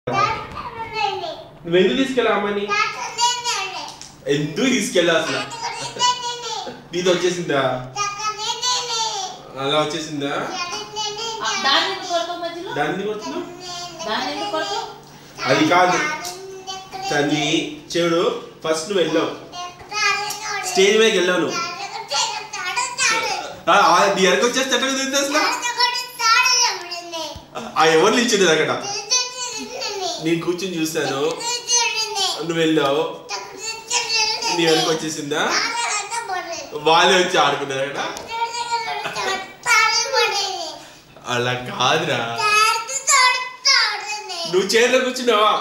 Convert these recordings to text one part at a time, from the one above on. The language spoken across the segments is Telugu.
నువ్వు ఎందుకు తీసుకెళ్ళా అమ్మని ఎందుకు తీసుకెళ్ళా అసలు నీది వచ్చేసిందా అలా వచ్చేసిందా ఆ, దాన్ని ఎందుకు కొడతావు మధ్యలో దాన్ని ఎందుకు కొడుతున్నావు దాన్ని ఎందుకు కొడతావు అది కాదు తన్ని చెడు ఫస్ట్ నువ్వు వెళ్ళావు స్టేజ్ మీదకి వెళ్ళావు నువ్వు ఆ, ఆ, నీ వెనక వచ్చేస్తే ఎట్లా కుదిరింది అసలు ఆ ఎవరు నిల్చుంది అక్కడ నేను కూర్చొని చూస్తాను నువ్వు వెళ్ళావు నీ వెనక వచ్చేసిందా వాళ్ళే వచ్చి ఆడుకున్నారు అక్కడ అలా కాదురా నువ్వు చైర్లో కూర్చున్నావా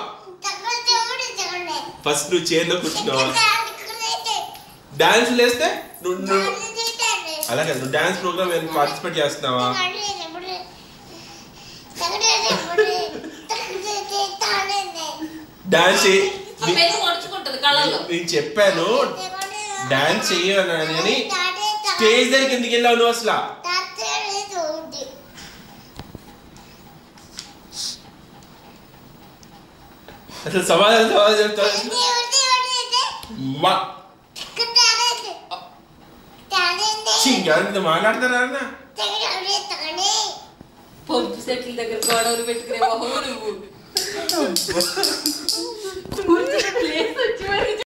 ఫస్ట్ నువ్వు చైర్లో కూర్చున్నావా డాన్స్ లేస్తే నువ్వు నువ్వు అలా కాదు నువ్వు డాన్స్ ప్రోగ్రామ్ ఏమైనా పార్టిసిపేట్ చేస్తున్నావా డాన్స్ ఆ పెన్ను మడుచుకుంటది కళ్ళల్లో నేను చెప్పాను డాన్స్ చెయ్యను అని స్టేజ్ దగ్గరికి ఎందుకు వెళ్ళావు నువ్వు అసలు అసలు సమాధానం సమాధానం చెప్తాను మా ఇంకా మాట్లాడతారా అన్న పొంపు సెట్ల దగ్గర గొడవలు పెట్టుకునే మొహం నువ్వు ప్లేస్ వచ్చి మరి